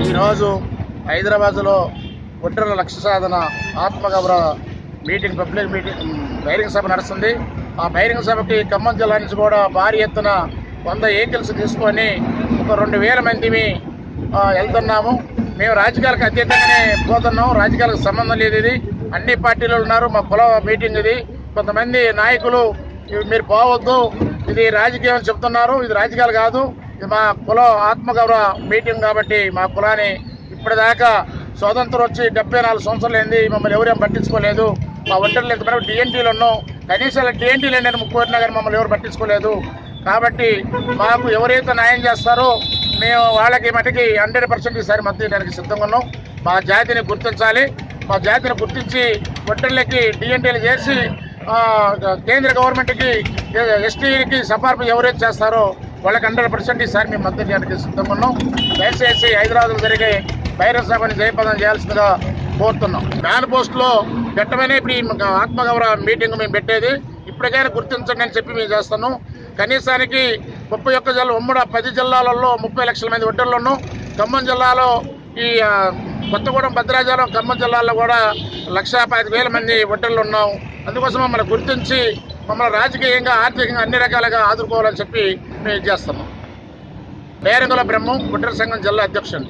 ఈరోజు హైదరాబాద్లో ఒంటరి లక్ష్య సాధన ఆత్మగౌరవ మీటింగ్ పబ్లిక్ మీటింగ్ బహిరంగ సభ నడుస్తుంది ఆ బహిరంగ సభకి ఖమ్మం జిల్లా నుంచి కూడా భారీ ఎత్తున వంద ఏకిల్స్ తీసుకొని ఒక రెండు వేల మందిని ఆ, వెళ్తున్నాము మేము రాజకీయాలకు అతీతంగానే పోతున్నాం రాజకీయాలకు సంబంధం లేదు ఇది అన్ని పార్టీలు ఉన్నారు మా కుల మీటింగ్ ఇది కొంతమంది నాయకులు ఇవి మీరు పోవద్దు ఇది రాజకీయం అని చెప్తున్నారు ఇది రాజకీయాలు కాదు ఇది మా కుల ఆత్మగౌరవ మీటింగ్ కాబట్టి మా కులాన్ని ఇప్పటిదాకా స్వాతంత్రం వచ్చి డెబ్బై నాలుగు సంవత్సరాలు అయింది మమ్మల్ని ఎవరేం పట్టించుకోలేదు మా ఒంటరిలో ఎంతమంది డిఎన్టీలు ఉన్నాం కనీసం డిఎన్టీలు నేను ముక్కుపోయినా కానీ మమ్మల్ని ఎవరు పట్టించుకోలేదు కాబట్టి మాకు ఎవరైతే న్యాయం చేస్తారో మేము వాళ్ళకి మటుకి హండ్రెడ్ పర్సెంట్ ఈసారి మద్దతు ఇవ్వడానికి సిద్ధంగా ఉన్నాం మా జాతిని గుర్తించాలి మా జాతిని గుర్తించి ఒంటరిలకి డిఎన్టీలు చేసి ఆ, కేంద్ర గవర్నమెంట్కి ఎస్టీకి సఫార్పు ఎవరైతే చేస్తారో వాళ్ళకి హండ్రెడ్ పర్సెంట్ ఈసారి మేము మద్దతు చేయడానికి సిద్ధంగా ఉన్నాం దయచేసి హైదరాబాద్లో జరిగే బహిరంగ సభని జయప్రదం చేయాల్సిందిగా కోరుతున్నాం మేన్ పోస్ట్లో పెట్టమనే ఇప్పుడు ఈ ఆత్మగౌరవ మీటింగ్ మేము పెట్టేది ఇప్పటికైనా గుర్తించండి అని చెప్పి మేము చేస్తున్నాం కనీసానికి ముప్పై ఒక్క జిల్లా ఉమ్మడి పది జిల్లాలలో ముప్పై లక్షల మంది ఒడ్డర్లను ఖమ్మం జిల్లాలో ఈ ఆ, కొత్తగూడెం భద్రాచలం ఖమ్మం జిల్లాలో కూడా లక్షా పాతి వేల మంది ఒడ్డర్లు ఉన్నాం అందుకోసం మమ్మల్ని గుర్తించి మమ్మల్ని రాజకీయంగా ఆర్థికంగా అన్ని రకాలుగా ఆదుకోవాలని చెప్పి మేము ఇది చేస్తున్నాం బేరంగుల బ్రహ్మం ఒడ్డర సంఘం జిల్లా అధ్యక్షుడు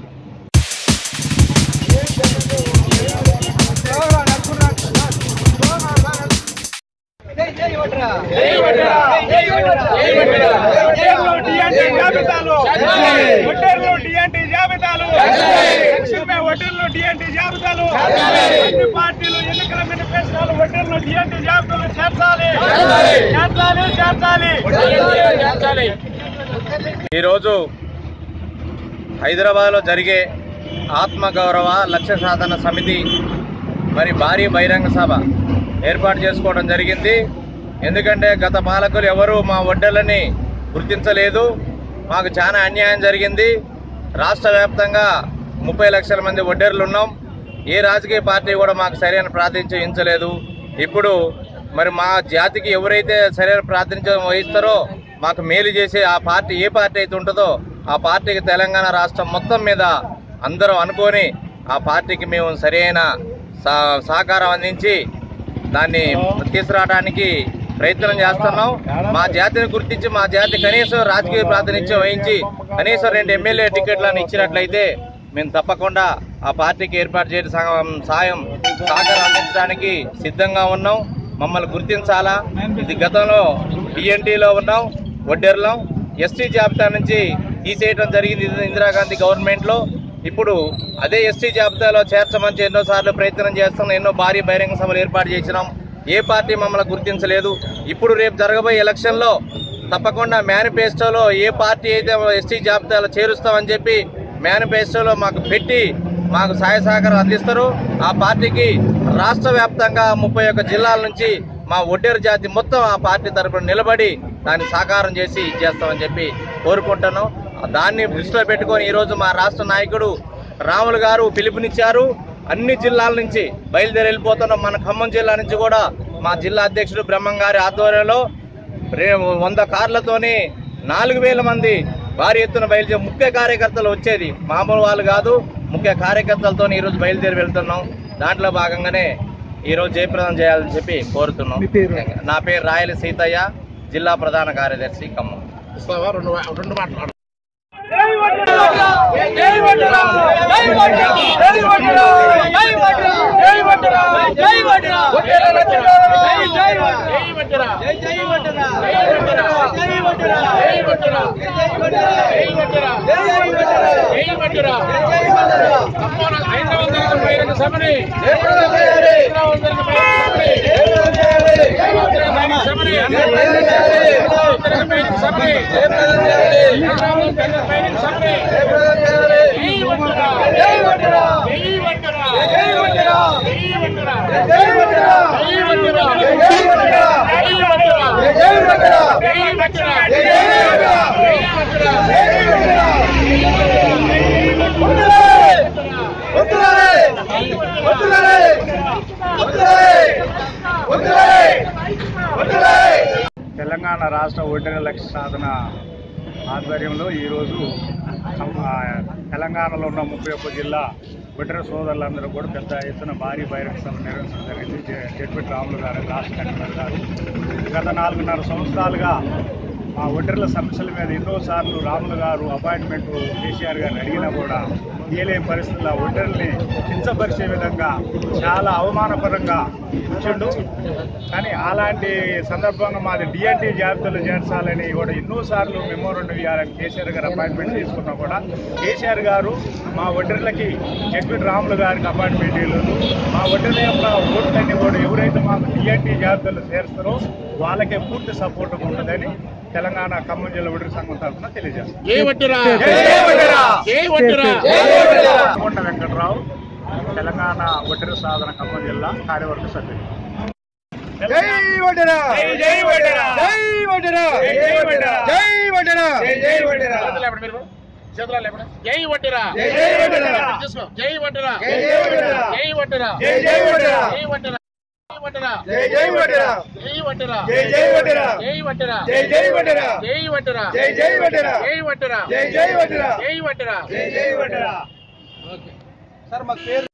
ఒడ్డర్లు డిఎన్టీ జాబితాలు సంక్షేమ ఒడ్డర్లు డిఎన్టీ జాబితాలు అన్ని పార్టీలు ఎన్నికల మేనిఫెస్టోలు ఒడ్డర్లు డిఎన్టీ జాబితాలు చేర్చాలి చేర్చాలి చేర్చాలి ఈరోజు హైదరాబాద్లో జరిగే ఆత్మగౌరవ లక్ష్య సాధన సమితి మరి భారీ బహిరంగ సభ ఏర్పాటు చేసుకోవడం జరిగింది ఎందుకంటే గత పాలకులు ఎవరు మా ఒడ్డలని గుర్తించలేదు మాకు చాలా అన్యాయం జరిగింది రాష్ట్ర వ్యాప్తంగా ముప్పై లక్షల మంది ఒడ్డర్లు ఉన్నాం ఏ రాజకీయ పార్టీ కూడా మాకు సరైన ప్రాతినిధ్యం వహించలేదు ఇప్పుడు మరి మా జాతికి ఎవరైతే సరైన ప్రాతినిధ్యం వహిస్తారో మాకు మేలు చేసే ఆ పార్టీ ఏ పార్టీ అయితే ఉంటుందో ఆ పార్టీకి తెలంగాణ రాష్ట్రం మొత్తం మీద అందరం అనుకొని ఆ పార్టీకి మేము సరైన సా- సహకారం అందించి దాన్ని తీసుకురావడానికి ప్రయత్నం చేస్తున్నాం మా జాతిని గుర్తించి మా జాతి కనీసం రాజకీయ ప్రాతినిధ్యం వహించి కనీసం రెండు ఎమ్మెల్యే టికెట్లను ఇచ్చినట్లయితే మేము తప్పకుండా ఆ పార్టీకి ఏర్పాటు చేయడం సహ- సాయం సహకారం అందించడానికి సిద్ధంగా ఉన్నాం మమ్మల్ని గుర్తించాలా ఇది గతంలో టీఎన్టీలో ఉన్నాం వడ్డెర్లం ఎస్టీ జాబితా నుంచి తీసేయడం జరిగింది ఇది ఇందిరాగాంధీ గవర్నమెంట్లో ఇప్పుడు అదే ఎస్టీ జాబితాలో చేర్చమని ఎన్నోసార్లు ప్రయత్నం చేస్తున్నాం ఎన్నో భారీ బహిరంగ సభలు ఏర్పాటు చేసినాం ఏ పార్టీ మమ్మల్ని గుర్తించలేదు ఇప్పుడు రేపు జరగబోయే ఎలక్షన్లో తప్పకుండా మేనిఫెస్టోలో ఏ పార్టీ అయితే ఎస్టీ జాబితాలో చేరుస్తామని చెప్పి మేనిఫెస్టోలో మాకు పెట్టి మాకు సహాయ సహకారం అందిస్తారు ఆ పార్టీకి రాష్ట్ర వ్యాప్తంగా ముప్పై ఒక్క జిల్లాల నుంచి మా ఒడ్డేరు జాతి మొత్తం ఆ పార్టీ తరపున నిలబడి దాన్ని సాకారం చేసి ఇచ్చేస్తామని చెప్పి కోరుకుంటాను దాన్ని దృష్టిలో పెట్టుకొని ఈరోజు మా రాష్ట్ర నాయకుడు రాములు గారు పిలుపునిచ్చారు అన్ని జిల్లాల నుంచి బయలుదేరి వెళ్ళిపోతున్నాం మన ఖమ్మం జిల్లా నుంచి కూడా మా జిల్లా అధ్యక్షుడు బ్రహ్మం గారి ఆధ్వర్యంలో రే వంద కార్లతోని నాలుగు వేల మంది భారీ ఎత్తున బయలుదేరి ముఖ్య కార్యకర్తలు వచ్చేది మామూలు వాళ్ళు కాదు ముఖ్య కార్యకర్తలతో ఈరోజు బయలుదేరి వెళ్తున్నాం దాంట్లో భాగంగానే ఈరోజు జయప్రదం చేయాలని చెప్పి కోరుతున్నాం నా పేరు రాయల సీతయ్య జిల్లా ప్రధాన కార్యదర్శి ఖమ్మం ఇస్తావా రెండు వా- రెండు మాట్లాడు తెలంగాణ రాష్ట్ర ఓటర్ల లక్ష్య సాధన ఆధ్వర్యంలో ఈరోజు ఆ, తెలంగాణలో ఉన్న ముప్పై ఒక్క జిల్లా బిడ్డర సోదరులందరూ కూడా పెద్ద ఎత్తున భారీ బహిరంగ సభ నిర్వహించడం జరిగింది జె- జడ్పతి రాములు గారు రాష్ట్ర కన్వీనర్ గారు గత నాలుగున్నర సంవత్సరాలుగా మా ఒడ్డర్ల సమస్యల మీద ఎన్నోసార్లు రాములు గారు అపాయింట్మెంట్ కేసీఆర్ గారిని అడిగినా కూడా ఏలేని పరిస్థితుల్లో ఒడ్డర్ని కించపరిచే విధంగా చాలా అవమానపరంగా ఇచ్చిండు కానీ అలాంటి సందర్భంగా మాది డిఎన్టీ జాబితాలో చేర్చాలని కూడా ఎన్నోసార్లు మెమోరండం ఇవ్వాలని కేసీఆర్ గారు అపాయింట్మెంట్ తీసుకున్నా కూడా కేసీఆర్ గారు మా ఒడ్డర్లకి జడ్పీ రాములు గారికి అపాయింట్మెంట్ ఇవ్వలేదు మా ఒడ్డర్ల యొక్క ఓట్లన్నీ కూడా ఎవరైతే మాకు డిఎన్టీ జాబితాలో చేరుస్తారో వాళ్ళకే పూర్తి సపోర్ట్ ఉంటుందని తెలంగాణ ఖమ్మం జిల్లా ఒడ్డరి సంఘం తరఫున తెలియజేస్తాం జై వడ్డెరా జై వడ్డెరా! జై వడ్డెరా కొండ వెంకట్రావు తెలంగాణ ఒడ్డరి సాధన ఖమ్మం జిల్లా కార్యవర్గ సభ్యులు జై వడ్డెరా జై వడ్డెరా! జై వడ్డెరా జై వడ్డెరా! జై వడ్డెరా జై వడ్డెరా! చేతులు లేపండి మీరు చేతులు లేపండి జై వడ్డెరా జై వడ్డెరా! తీసుకో జై వడ్డెరా జై జై వడ్డెరా! జై వడ్డెరా జై జై వడ్డెరా! జై వడ్డెరా జై వడ్డెరా జై జై వడ్డెరా జై వడ్డెరా జై జై వడ్డెరా జై వడ్డెరా జై జై వడ్డెరా జై వడ్డెరా జై జై వడ్డెరా జై వడ్డెరా జై జై వడ్డెరా జై వడ్డెరా జై జై వడ్డెరా వడ్డెరా! సార్ మాకు పేరు